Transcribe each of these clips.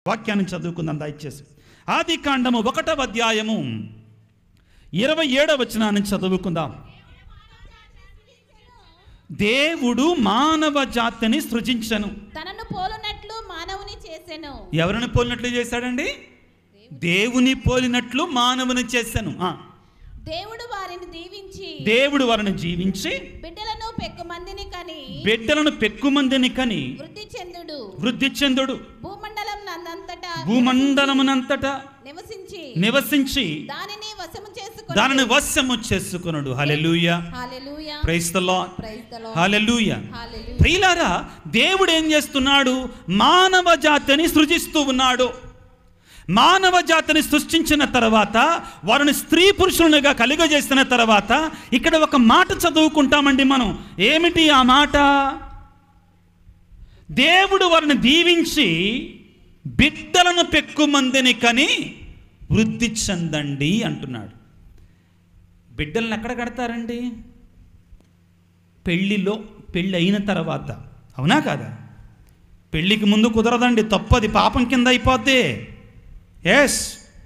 వాక్యాన్ని చదువుకుందాం దయచేసి ఆది కాండము ఒకటవ అధ్యాయము ఇరవై ఏడవ వచనాన్ని చదువుకుందాం దేవుడు మానవ జాతిని సృజించను తనను పోలునట్లు మానవుని చేసెను ఎవరిని పోలినట్లు చేశాడండి దేవుని పోలినట్లు మానవుని చేశాను ఆ, దేవుడు వారిని దీవించి దేవుడు వారిని జీవించి బిడ్డలను పెక్కు మందిని కని బిడ్డలను పెక్కుమందిని కని వృద్ధి చెందుడు వృద్ధి చెందుడు భూమండలం నందంతటా భూమండలమునంతటా నివసించి నివసించి దానిని వశము చేసుకొని దానిని వశము చేసుకున్నాడు hallelujah hallelujah praise the lord praise the lord hallelujah hallelujah ప్రియులారా దేవుడు ఏం చేస్తున్నాడు మానవ జాతిని సృజిస్తూ ఉన్నాడు మానవ జాతిని సృష్టించిన తర్వాత వారిని స్త్రీ పురుషులుగా కలిగజేసిన తర్వాత ఇక్కడ ఒక మాట చదువుకుంటామండి మనం ఏమిటి ఆ మాట దేవుడు వారిని దీవించి బిడ్డలను పెక్కుమందిని కని వృద్ధి చెందండి అంటున్నాడు బిడ్డలను ఎక్కడ కడతారండి పెళ్ళిలో పెళ్ళి అయిన తర్వాత అవునా కాదా పెళ్ళికి ముందు కుదరదండి తప్పది పాపం కింద అయిపోద్ది ఎస్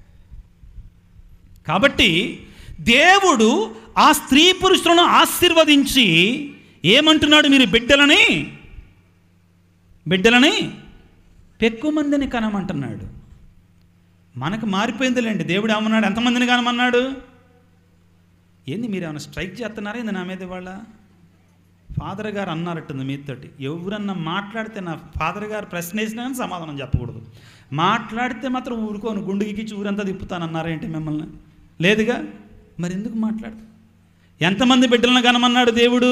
కాబట్టి దేవుడు ఆ స్త్రీ పురుషులను ఆశీర్వదించి ఏమంటున్నాడు మీరు బిడ్డలని బిడ్డలని పెక్కువ మందిని కనమంటున్నాడు మనకు మారిపోయిందిలేండి దేవుడు ఏమన్నాడు ఎంతమందిని కనమన్నాడు ఏంది మీరు ఏమైనా స్ట్రైక్ చేస్తున్నారా ఏంది నా మీద వాళ్ళ ఫాదర్ గారు అన్నారట్టుంది మీతోటి ఎవరన్నా మాట్లాడితే నా ఫాదర్ గారు ప్రశ్న వేసినా కానీ సమాధానం చెప్పకూడదు మాట్లాడితే మాత్రం ఊరుకోను గుండెకి ఊరంతా తిప్పుతానన్నారేంటి మిమ్మల్ని లేదుగా మరి ఎందుకు మాట్లాడు ఎంతమంది బిడ్డలను కనమన్నాడు దేవుడు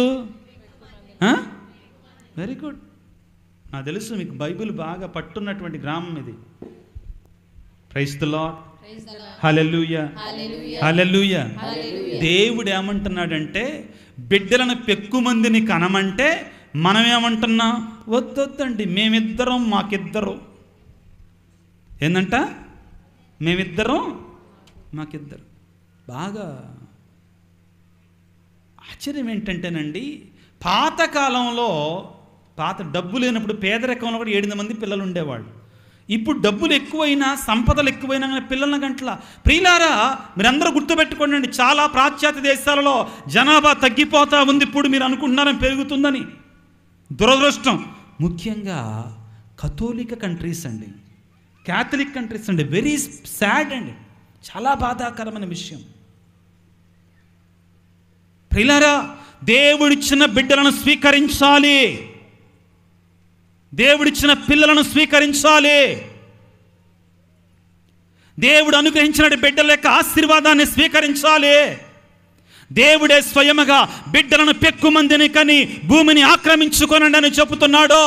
వెరీ గుడ్ నాకు తెలుసు మీకు బైబిల్ బాగా పట్టున్నటువంటి గ్రామం ఇది క్రైస్తులా praise the lord hallelujah hallelujah hallelujah hallelujah దేవుడు ఏమంటున్నాడంటే బిడ్డలను పెక్కుమందిని కనమంటే మనం ఏమంటున్నాం వద్దొద్దండి మేమిద్దరం మాకిద్దరు ఏందంట మేమిద్దరం మాకిద్దరు బాగా ఆశ్చర్యం ఏంటంటేనండి పాతకాలంలో పాత డబ్బు లేనప్పుడు పేదరికంలో కూడా ఏడు మంది పిల్లలు ఉండేవాళ్ళు ఇప్పుడు డబ్బులు ఎక్కువైనా సంపదలు ఎక్కువైనా కానీ పిల్లల గంటల ప్రియులారా మీరందరూ గుర్తుపెట్టుకోండి చాలా పాశ్చాత్య దేశాలలో జనాభా తగ్గిపోతా ఉంది ఇప్పుడు మీరు అనుకుంటున్నారని పెరుగుతుందని దురదృష్టం ముఖ్యంగా కథోలిక కంట్రీస్ అండి క్యాథలిక్ కంట్రీస్ అండి వెరీ సాడ్ అండి చాలా బాధాకరమైన విషయం ప్రియులారా దేవుడిచ్చిన బిడ్డలను స్వీకరించాలి దేవుడిచ్చిన పిల్లలను స్వీకరించాలి దేవుడు అనుగ్రహించిన బిడ్డల యొక్క ఆశీర్వాదాన్ని స్వీకరించాలి దేవుడే స్వయముగా బిడ్డలను పెక్కుమందిని కని భూమిని ఆక్రమించుకొనండి అని చెబుతున్నాడు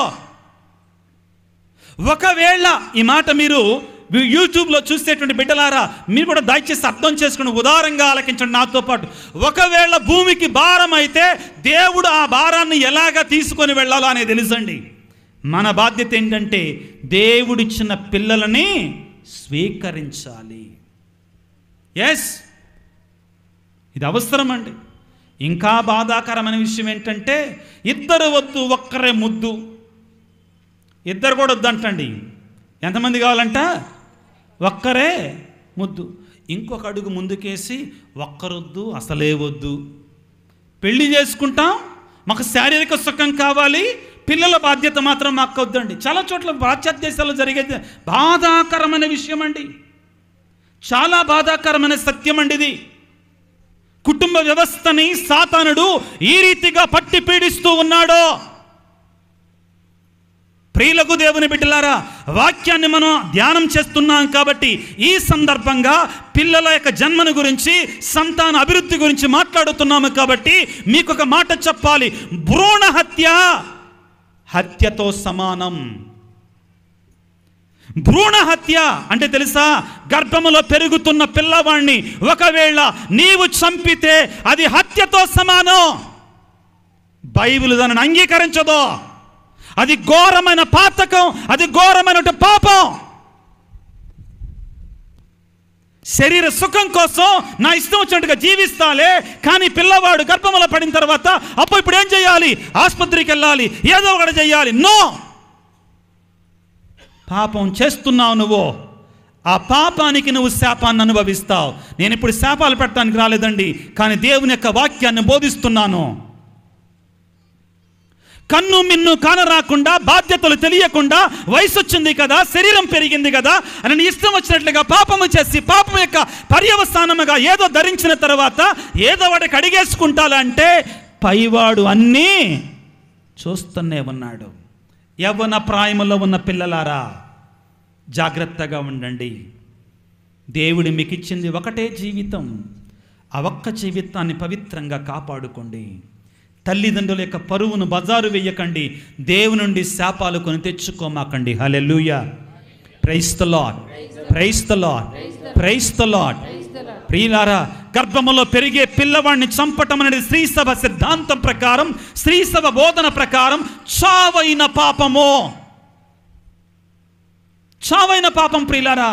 ఒకవేళ ఈ మాట మీరు యూట్యూబ్లో చూసేటువంటి బిడ్డలారా మీరు కూడా దయచేసి అర్థం చేసుకుని ఉదారంగా ఆలకించండి నాతో పాటు ఒకవేళ భూమికి భారం అయితే దేవుడు ఆ భారాన్ని ఎలాగ తీసుకొని వెళ్ళాలో అనేది తెలుసండి మన బాధ్యత ఏంటంటే దేవుడిచ్చిన పిల్లలని స్వీకరించాలి ఎస్ ఇది అవసరం అండి ఇంకా బాధాకరమైన విషయం ఏంటంటే ఇద్దరు వద్దు ఒక్కరే ముద్దు ఇద్దరు కూడా వద్దంటండి ఎంతమంది కావాలంట ఒక్కరే ముద్దు ఇంకొక అడుగు ముందుకేసి ఒక్కరొద్దు అసలే వద్దు పెళ్లి చేసుకుంటాం మాకు శారీరక సుఖం కావాలి పిల్లల బాధ్యత మాత్రం మాకు వద్దండి చాలా చోట్ల పాశ్చాత్య దేశాల్లో జరిగేది బాధాకరమైన విషయం అండి చాలా బాధాకరమైన సత్యం అండి ఇది కుటుంబ వ్యవస్థని సాతానుడు ఈ రీతిగా పట్టి పీడిస్తూ ఉన్నాడు ప్రియులకు దేవుని బిడ్డలారా వాక్యాన్ని మనం ధ్యానం చేస్తున్నాం కాబట్టి ఈ సందర్భంగా పిల్లల యొక్క జన్మను గురించి సంతాన అభివృద్ధి గురించి మాట్లాడుతున్నాము కాబట్టి మీకు ఒక మాట చెప్పాలి భ్రూణ హత్య హత్యతో సమానం భ్రూణ హత్య అంటే తెలుసా గర్భములో పెరుగుతున్న పిల్లవాణ్ణి ఒకవేళ నీవు చంపితే అది హత్యతో సమానం బైబిల్ దానిని అంగీకరించదు అది ఘోరమైన పాతకం అది ఘోరమైన పాపం శరీర సుఖం కోసం నా ఇష్టం వచ్చినట్టుగా జీవిస్తాలే కానీ పిల్లవాడు గర్భంలో పడిన తర్వాత అప్పుడు ఇప్పుడు ఏం చేయాలి ఆసుపత్రికి వెళ్ళాలి ఏదో ఒకటి చేయాలి నో పాపం చేస్తున్నావు నువ్వు ఆ పాపానికి నువ్వు శాపాన్ని అనుభవిస్తావు నేను ఇప్పుడు శాపాలు పెట్టడానికి రాలేదండి కానీ దేవుని యొక్క వాక్యాన్ని బోధిస్తున్నాను కన్ను మిన్ను కానరాకుండా బాధ్యతలు తెలియకుండా వయసు వచ్చింది కదా శరీరం పెరిగింది కదా అని నీ ఇష్టం వచ్చినట్లుగా పాపము చేసి పాపం యొక్క పర్యవసానముగా ఏదో ధరించిన తర్వాత ఏదో వాడికి అడిగేసుకుంటాలంటే పైవాడు అన్నీ చూస్తూనే ఉన్నాడు యవ్వన ప్రాయములో ఉన్న పిల్లలారా జాగ్రత్తగా ఉండండి దేవుడు మీకు ఇచ్చింది ఒకటే జీవితం ఆ ఒక్క జీవితాన్ని పవిత్రంగా కాపాడుకోండి తల్లిదండ్రుల యొక్క పరువును బజారు వేయకండి దేవుని నుండి శాపాలు కొని తెచ్చుకోమాకండి hallelujah praise the lord praise the lord praise the lord ప్రియులారా గర్భములో పెరిగే పిల్లవాడిని చంపటం అనేది స్త్రీ సభ సిద్ధాంతం ప్రకారం స్త్రీ సభ బోధన ప్రకారం చావైన పాపము చావైన పాపం ప్రియులారా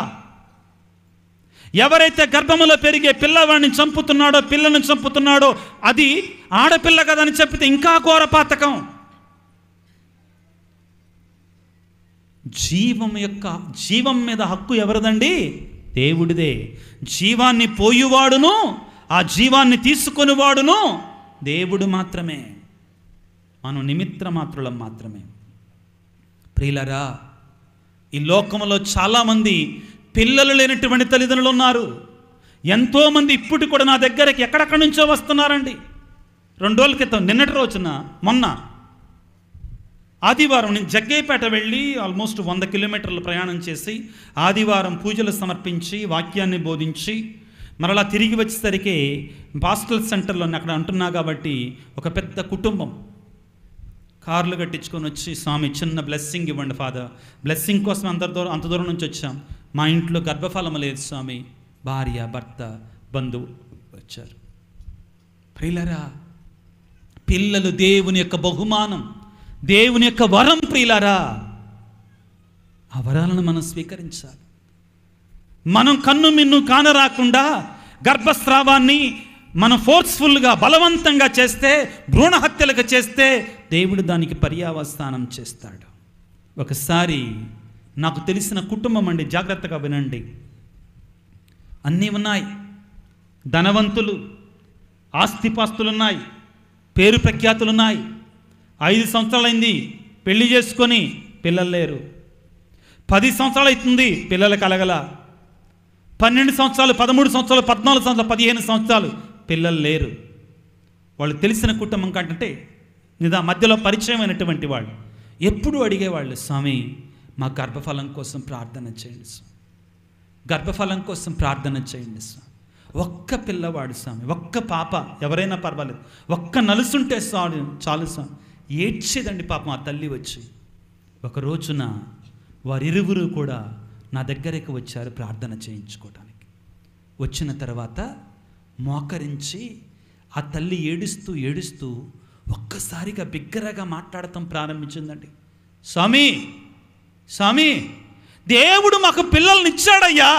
ఎవరైతే గర్భములో పెరిగే పిల్లవాడిని చంపుతున్నాడో పిల్లను చంపుతున్నాడో అది ఆడపిల్ల కదని చెప్పితే ఇంకా ఘోర పాతకం జీవం యొక్క జీవం మీద హక్కు ఎవరిదండి దేవుడిదే జీవాన్ని పోయువాడును ఆ జీవాన్ని తీసుకొనివాడును దేవుడు మాత్రమే మనం నిమిత్ర మాత్రులం మాత్రమే ప్రియులరా ఈ లోకంలో చాలామంది పిల్లలు లేనటువంటి తల్లిదండ్రులు ఉన్నారు ఎంతోమంది ఇప్పుడు కూడా నా దగ్గరకి ఎక్కడెక్కడి నుంచో వస్తున్నారండి రెండు రోజుల క్రితం నిన్నటి రోజున మొన్న ఆదివారం నేను జగ్గేపేట వెళ్ళి ఆల్మోస్ట్ వంద కిలోమీటర్లు ప్రయాణం చేసి ఆదివారం పూజలు సమర్పించి వాక్యాన్ని బోధించి మరలా తిరిగి వచ్చేసరికి హాస్టల్ సెంటర్లో నేను అక్కడ అంటున్నా కాబట్టి ఒక పెద్ద కుటుంబం కార్లు కట్టించుకొని వచ్చి స్వామి చిన్న బ్లెస్సింగ్ ఇవ్వండి ఫాదర్ బ్లెస్సింగ్ కోసం అంత దూరం అంత దూరం నుంచి వచ్చాం మా ఇంట్లో గర్భఫలం లేదు స్వామి భార్య భర్త బంధువు వచ్చారు ప్రియులరా పిల్లలు దేవుని యొక్క బహుమానం దేవుని యొక్క వరం ప్రియులరా ఆ వరాలను మనం స్వీకరించాలి మనం కన్ను మిన్ను కానరాకుండా గర్భస్రావాన్ని మనం ఫోర్స్ఫుల్గా బలవంతంగా చేస్తే భ్రూణ హత్యలుగా చేస్తే దేవుడు దానికి పర్యావస్థానం చేస్తాడు ఒకసారి నాకు తెలిసిన కుటుంబం అండి జాగ్రత్తగా వినండి అన్నీ ఉన్నాయి ధనవంతులు ఆస్తిపాస్తులున్నాయి పేరు ప్రఖ్యాతులున్నాయి ఐదు సంవత్సరాలైంది పెళ్లి చేసుకొని పిల్లలు లేరు పది సంవత్సరాలు అవుతుంది పిల్లలు కలగల పన్నెండు సంవత్సరాలు పదమూడు సంవత్సరాలు పద్నాలుగు సంవత్సరాలు పదిహేను సంవత్సరాలు పిల్లలు లేరు వాళ్ళు తెలిసిన కుటుంబం కంటే నిదా మధ్యలో పరిచయమైనటువంటి వాళ్ళు ఎప్పుడు అడిగేవాళ్ళు స్వామి మా గర్భఫలం కోసం ప్రార్థన చేయండి స్వామి గర్భఫలం కోసం ప్రార్థన చేయండి స్వామి ఒక్క పిల్లవాడు స్వామి ఒక్క పాప ఎవరైనా పర్వాలేదు ఒక్క నలుసుంటే స్వామి చాలు స్వామి ఏడ్చేదండి పాపం ఆ తల్లి వచ్చి ఒక రోజున వారిరువురు కూడా నా దగ్గరికి వచ్చారు ప్రార్థన చేయించుకోవడానికి వచ్చిన తర్వాత మోకరించి ఆ తల్లి ఏడుస్తూ ఏడుస్తూ ఒక్కసారిగా బిగ్గరగా మాట్లాడటం ప్రారంభించిందండి స్వామి స్వామి దేవుడు మాకు పిల్లల్ని ఇచ్చాడయ్యా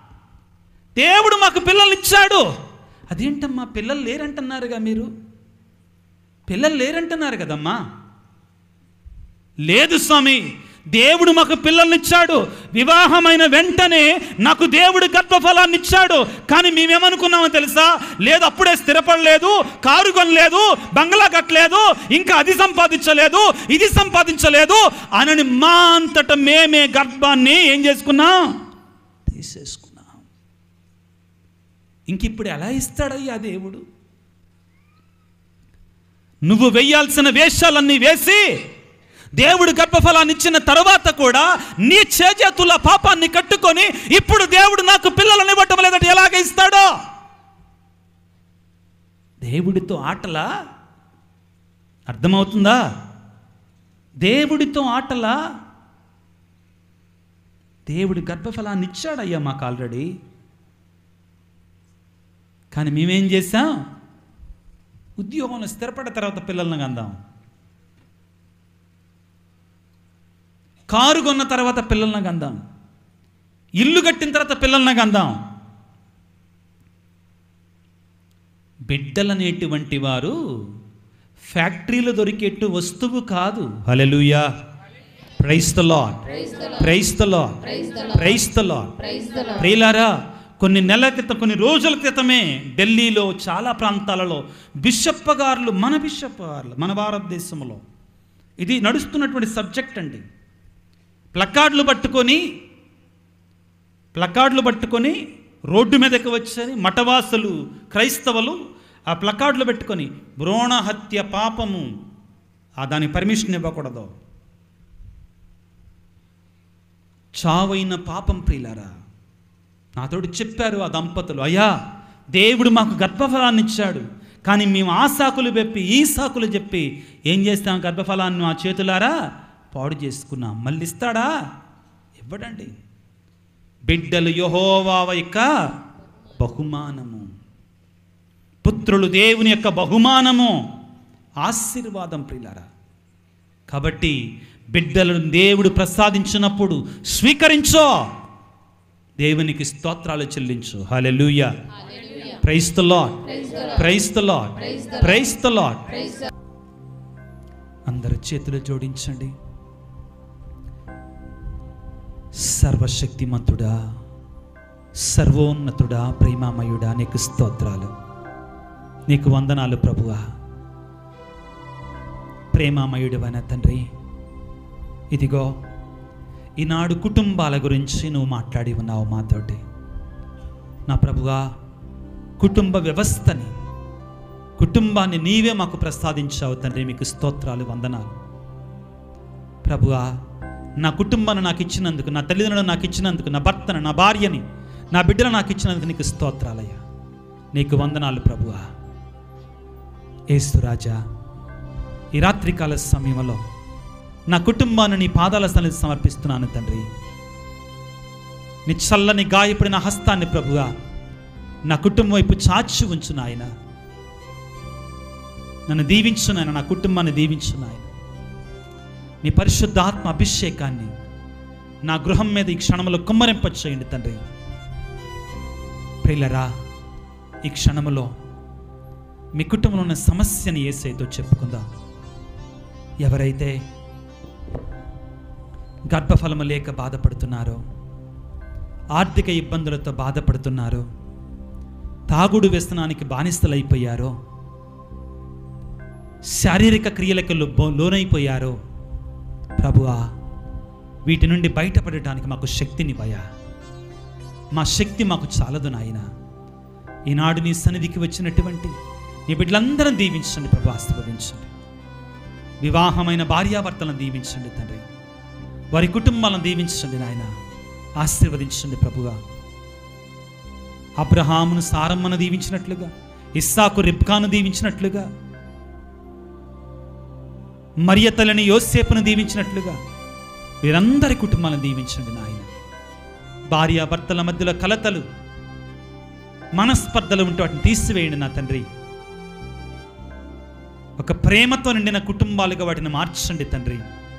దేవుడు మాకు పిల్లల్ని ఇచ్చాడు అదేంటమ్మా పిల్లలు లేరంటున్నారుగా మీరు పిల్లలు లేరంటున్నారు కదమ్మా లేదు స్వామి దేవుడు మాకు పిల్లల్ని ఇచ్చాడు వివాహమైన వెంటనే నాకు దేవుడు గర్భఫలాన్ని ఇచ్చాడు కానీ మేమేమనుకున్నామో తెలుసా లేదు అప్పుడే స్థిరపడలేదు కారు కొనలేదు బంగ్లా కట్టలేదు ఇంకా అది సంపాదించలేదు ఇది సంపాదించలేదు అనని మా అంతట మేమే గర్భాన్ని ఏం చేసుకున్నాం తీసేసుకున్నాం ఇంక ఇప్పుడు ఎలా ఇస్తాడయ్యా దేవుడు నువ్వు వెయ్యాల్సిన వేషాలన్నీ వేసి దేవుడు గర్భఫలాన్ని ఇచ్చిన తర్వాత కూడా నీ చేజేతుల పాపాన్ని కట్టుకొని ఇప్పుడు దేవుడు నాకు పిల్లలను ఇవ్వటం లేదంటే ఎలాగ ఇస్తాడో దేవుడితో ఆటలా అర్థమవుతుందా దేవుడితో ఆటలా దేవుడు గర్భఫలాన్ని ఇచ్చాడయ్యా మాకు ఆల్రెడీ కానీ మేమేం చేసాం ఉద్యోగంలో స్థిరపడ్డ తర్వాత పిల్లల్ని అందాం కారు కొన్న తర్వాత పిల్లల్ని అందాం ఇల్లు కట్టిన తర్వాత పిల్లల్ని అందాం బిడ్డలనేటువంటి వారు ఫ్యాక్టరీలో దొరికేట్టు వస్తువు కాదు hallelujah praise the lord praise the lord praise the lord ప్రియులారా కొన్ని నెలల క్రితం కొన్ని రోజుల క్రితమే ఢిల్లీలో చాలా ప్రాంతాలలో బిషప్ గారులు మన బిషప్ గారులు మన భారతదేశంలో ఇది నడుస్తున్నటువంటి సబ్జెక్ట్ అండి ప్లకార్డులు పట్టుకొని ప్లకార్డులు పట్టుకొని రోడ్డు మీదకి వచ్చని మఠవాసులు క్రైస్తవులు ఆ ప్లకార్డులు పెట్టుకొని భ్రూణ హత్య పాపము ఆ దానికి పర్మిషన్ ఇవ్వకూడదు చావైన పాపం ప్రియులారా నాతోటి చెప్పారు ఆ దంపతులు అయ్యా దేవుడు మాకు గర్భఫలాన్ని ఇచ్చాడు కానీ మేము ఆ సాకులు చెప్పి ఈ సాకులు చెప్పి ఏం చేస్తాం గర్భఫలాన్ని మా చేతులారా పాడు చేసుకున్నాం మళ్ళీ ఇస్తాడా ఇవ్వడండి బిడ్డలు యహోవావ యొక్క బహుమానము పుత్రులు దేవుని యొక్క బహుమానము ఆశీర్వాదం ప్రియులారా కాబట్టి బిడ్డలను దేవుడు ప్రసాదించినప్పుడు స్వీకరించో దేవునికి స్తోత్రాలు చెల్లించు hallelujah praise the lord praise the lord praise the lord అందరు చేతులు జోడించండి సర్వశక్తిమంతుడా సర్వోన్నతుడా ప్రేమామయుడా నీకు స్తోత్రాలు నీకు వందనాలు ప్రభువా ప్రేమామయుడివైన తండ్రి ఇదిగో ఈనాడు కుటుంబాల గురించి నువ్వు మాట్లాడి ఉన్నావు మాతోటి నా ప్రభువా కుటుంబ వ్యవస్థని కుటుంబాన్ని నీవే మాకు ప్రసాదించావు తండ్రి మీకు స్తోత్రాలు వందనాలు ప్రభువా నా కుటుంబాన్ని నాకు ఇచ్చినందుకు నా తల్లిదండ్రులను నాకు ఇచ్చినందుకు నా భర్తను నా భార్యని నా బిడ్డను నాకు ఇచ్చినందుకు నీకు స్తోత్రాలయ్యా నీకు వందనాలు ప్రభువా ఏస్తురాజా ఈ రాత్రికాల సమయంలో నా కుటుంబాన్ని నీ పాదాల సన్నిధి సమర్పిస్తున్నాను తండ్రి నీ చల్లని గాయపడిన హస్తాన్ని ప్రభుగా నా కుటుంబం వైపు చాచి ఉంచు నాయన నన్ను దీవించు నాయన నా కుటుంబాన్ని దీవించు నాయన నీ పరిశుద్ధాత్మ అభిషేకాన్ని నా గృహం మీద ఈ క్షణంలో కుమ్మరింప చేయండి తండ్రి ప్రియులరా ఈ క్షణములో మీ కుటుంబంలో ఉన్న సమస్యని ఏసైతో చెప్పుకుందాం ఎవరైతే గర్భఫలము లేక బాధపడుతున్నారో ఆర్థిక ఇబ్బందులతో బాధపడుతున్నారో తాగుడు వ్యసనానికి బానిసలైపోయారో శారీరక క్రియలకు లో- లోనైపోయారో ప్రభువా వీటి నుండి బయటపడటానికి మాకు శక్తినివ్వయా మా శక్తి మాకు చాలదు నాయన ఈనాడు నీ సన్నిధికి వచ్చినటువంటి నీ బిడ్డలందరం దీవించండి ప్రభు ఆశీర్వదించండి వివాహమైన భార్యాభర్తలను దీవించండి తండ్రి వారి కుటుంబాలను దీవించండి నాయన ఆశీర్వదించండి ప్రభుగా అబ్రహామును సారమ్మను దీవించినట్లుగా ఇస్సాకు రిబ్కాను దీవించినట్లుగా మరియ తల్లిని యోసేపును దీవించినట్లుగా వీరందరి కుటుంబాలను దీవించండి నాయన భార్యాభర్తల మధ్యలో కలతలు మనస్పర్ధలు ఉంటే వాటిని తీసివేయండి నా తండ్రి ఒక ప్రేమతో నిండిన కుటుంబాలుగా వాటిని మార్చండి తండ్రి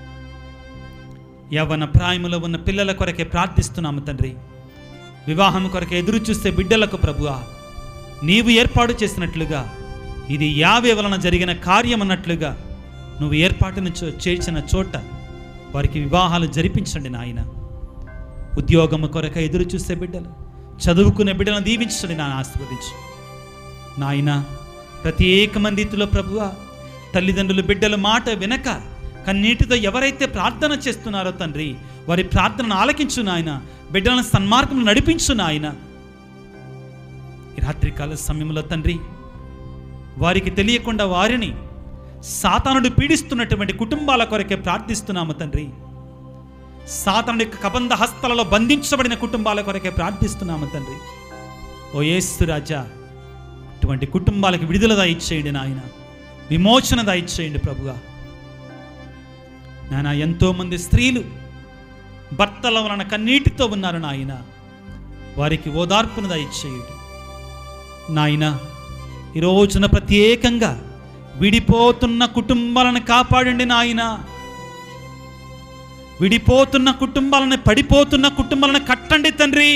యవ్వన ప్రాయములో ఉన్న పిల్లల కొరకే ప్రార్థిస్తున్నాము తండ్రి వివాహం కొరకే ఎదురు చూస్తే బిడ్డలకు ప్రభువా నీవు ఏర్పాటు చేసినట్లుగా ఇది యావే వలన జరిగిన కార్యం అన్నట్లుగా నువ్వు ఏర్పాటును చో- చేర్చిన చోట వారికి వివాహాలు జరిపించండి నాయన ఉద్యోగము కొరక ఎదురు చూసే బిడ్డలు చదువుకునే బిడ్డలను దీవించండి నాన్న ఆశీర్వదించు నాయన ప్రత్యేక మందితులో ప్రభువా తల్లిదండ్రులు బిడ్డల మాట వినక కన్నీటితో ఎవరైతే ప్రార్థన చేస్తున్నారో తండ్రి వారి ప్రార్థనను ఆలకించు నాయన బిడ్డలను సన్మార్గం నడిపించు నాయన ఈ రాత్రికాల సమయంలో తండ్రి వారికి తెలియకుండా వారిని సాతానుడు పీడిస్తున్నటువంటి కుటుంబాల కొరకే ప్రార్థిస్తున్నాము తండ్రి సాతానుడి యొక్క కబంధ హస్తలలో బంధించబడిన కుటుంబాల కొరకే ప్రార్థిస్తున్నాము తండ్రి ఓ యేసు రాజా ఇటువంటి కుటుంబాలకు విడుదల దయచేయండి నాయన విమోచన దయచేయండి ప్రభుగా నాయన ఎంతోమంది స్త్రీలు భర్తల వలన కన్నీటితో ఉన్నారు నాయన వారికి ఓదార్పును దయచేయండి నాయన ఈ రోజున ప్రత్యేకంగా విడిపోతున్న కుటుంబాలను కాపాడండి నాయన విడిపోతున్న కుటుంబాలను పడిపోతున్న కుటుంబాలను కట్టండి తండ్రి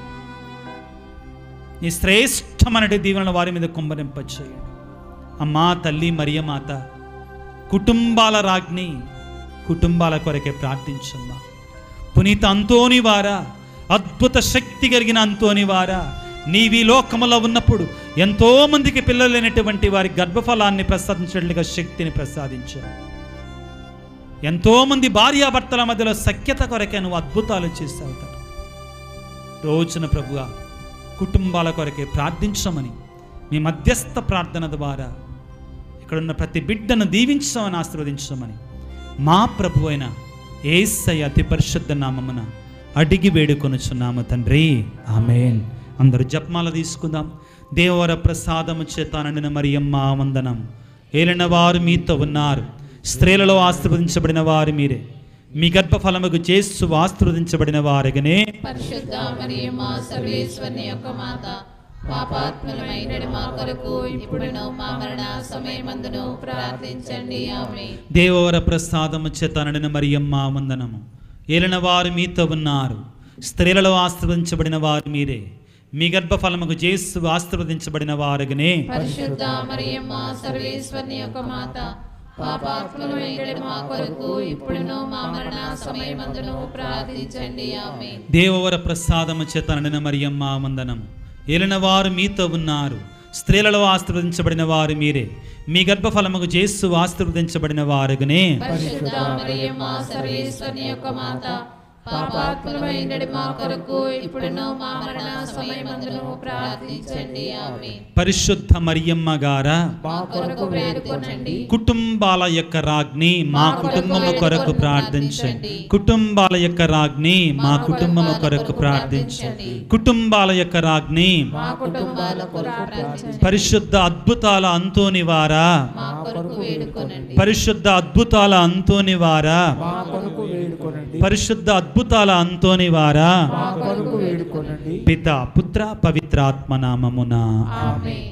నీ శ్రేష్టమైన దీవెనలు వారి మీద కుమ్మరింపచేయండి అమ్మా తల్లి మరియమాత కుటుంబాల రాజ్ఞి కుటుంబాల కొరకే ప్రార్థించమ్మా పునీత అంతోని వారా అద్భుత శక్తి కలిగిన అంతోని వారా నీవి లోకములో ఉన్నప్పుడు ఎంతో మందికి పిల్లలు లేనటువంటి వారి గర్భఫలాన్ని ప్రసాదించట్లుగా శక్తిని ప్రసాదించావు ఎంతో మంది భార్యాభర్తల మధ్యలో సఖ్యత కొరకే నువ్వు అద్భుతాలు చేస్తావు తండ్రి. రోజున ప్రభుగా కుటుంబాల కొరకే ప్రార్థించమని మీ మధ్యస్థ ప్రార్థన ద్వారా ఇక్కడున్న ప్రతి బిడ్డను దీవించమని ఆశీర్వదించమని మా ప్రభు అయిన ఏసయ్య అతి పరిశుద్ధ నామమున అడిగి వేడుకొనుచున్నాము తండ్రి ఆమెన్ అందరూ జపమాల తీసుకుందాం దేవర ప్రసాదము చేత నిండిన మరియమ్మ వందనం ఏలిన వారు మీతో ఉన్నారు స్త్రీలలో ఆశీర్వదించబడిన వారు మీరే మీ గర్భఫలముకు చేస్తూ ఆశీర్వదించబడిన వారుగానే పరిశుద్ధ మరియు మా సర్వేశ్వరుని యొక్క మాత పాపాత్మలమైన మా కొరకు ఇప్పుడును మా మరణ సమయమందును ప్రార్థించండి ఆమె దేవవర ప్రసాదము చేత నడిన మరియమ్మ వందనము ఏలిన వారు మీతో ఉన్నారు స్త్రీలలో ఆశీర్వదించబడిన వారు మీరే మీ గర్భఫలముకు చేస్తూ ఆశీర్వదించబడిన వారుగానే పరిశుద్ధ మరియు మా సర్వేశ్వరుని యొక్క మాత పాపాత్మలమైన మా కొరకు ఇప్పుడును మా మరణ సమయమందును ప్రార్థించండి ఆమె దేవవర ప్రసాదము చేత నడిన మరియమ్మ వందనము ఏలిన వారు మీతో ఉన్నారు స్త్రీలలో ఆశీర్వదించబడిన వారు మీరే మీ గర్భఫలముకు చేస్తూ ఆశీర్వదించబడిన వారుగానే పరిశుద్ధ మరియు మా సర్వేశ్వరుని యొక్క మాత పాపాత్మలమైన మా కొరకు ఇప్పుడును మా మరణ సమయమందును ప్రార్థించండి ఆమె పరిశుద్ధ మరియమ్మ గారా మా కొరకు వేడుకొనండి కుటుంబాల యొక్క రాజ్ని మా కుటుంబము కొరకు ప్రార్థించండి కుటుంబాల యొక్క రాజ్ని మా కుటుంబము కొరకు ప్రార్థించండి కుటుంబాల యొక్క రాజ్ని మా కుటుంబాల కొరకు ప్రార్థించండి పరిశుద్ధ అద్భుతాల అంతోని వారా మా కొరకు వేడుకొనండి పరిశుద్ధ అద్భుతాల అంతోని వారా మా కొరకు వేడుకొనండి పరిశుద్ధ అద్భుతాల అంతోని వారా మా కొరకు వేడుకొనండి పిత పుత్ర పవిత్రాత్మ నామమున ఆమె